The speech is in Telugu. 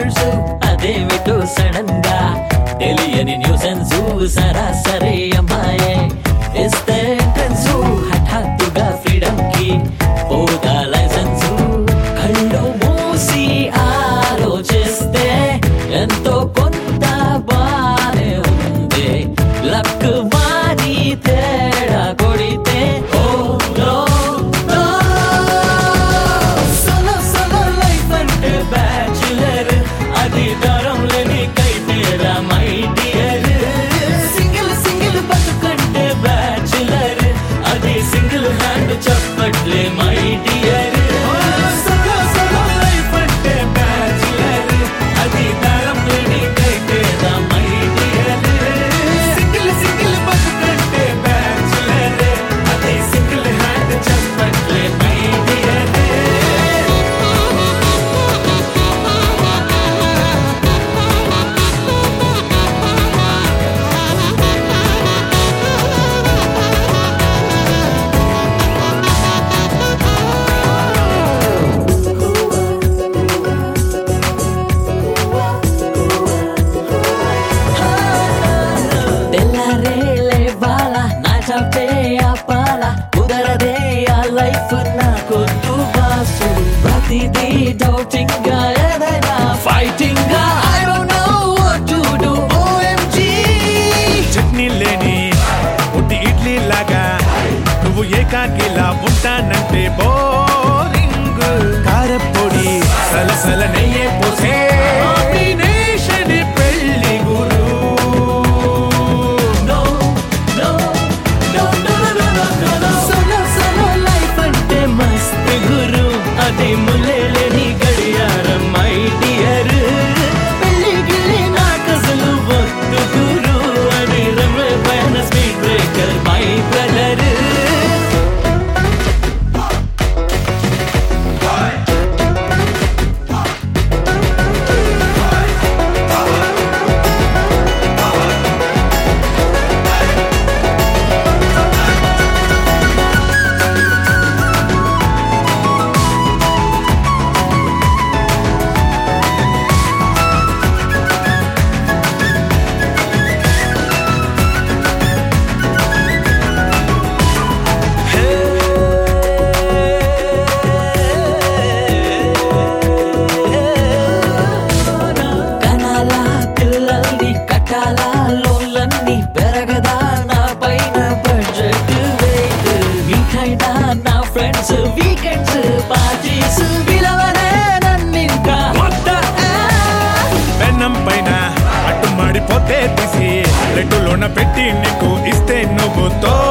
రివర్స్ అదేమిటో సడన్ గా తెలియని న్యూసెన్స్ సరాసరి అమ్మాయే ఇస్తే ఎంట్రన్స్ హఠాత్తుగా ఫ్రీడమ్ కి పోదా లైసెన్స్ కళ్ళు మూసి ఆలోచిస్తే ఎంతో కొంత బానే ఉంది లక్ మారి తేడా కొడితే oh no no solo solo life అంటే బ్యాచులర్ అది దరం లేని కైతేరా మై డియర్ సింగిల్ సింగిల్ బతుకంటే బ్యాచులర్ అది సింగిల్ హ్యాండ్ చెప్పట్లే my dear solo solo life అంటే బ్యాచులర్ అది దరం లేని కైతేరా మై డియర్ సింగిల్ సింగిల్ బతుకంటే బ్యాచులర్ అది సింగిల్ హ్యాండ్ చెప్పట్లే మై డియర్ తెల్లారే లేవాల నా చాపే ఆపాల కుదరదే ఆ లైఫ్ నాకొద్దు బాసు ప్రతిదీ డౌటింగ్ గా ఏదైనా ఫైటింగ్ గా I don't know what to do OMG chutney లేని ఉట్టి ఇడ్లీ లాగా నువ్వు ఏకాకిలా ఉంటానంటే బోరింగ్ కారపొడి సలసల నెయ్యే పోసే కాంబినేషన్ పెళ్లి గురు no no no no no no no no solo solo life అంటే మస్త్ గురు అది ముల్లెలేని గడియారం మై డియర్ పెళ్లి గిల్లి నాకసలు వద్దు గురు అని రన్వే పైన స్పీడ్ బ్రేకర్ మై బ్రదర్ కనాల పిల్లల్ని కట్టాల లోన్లన్నీ పెరగదా నా పైన బడ్జెట్ వెయిట్ మీకైనా నా ఫ్రెండ్స్ వీకెండ్స్ పార్టీస్ విలవనే నన్నింకా పెన్నం పైన అట్టు మాడిపోతే తీసి లెట్టులోన పెట్టి నీకు ఇస్తే నువ్వు తో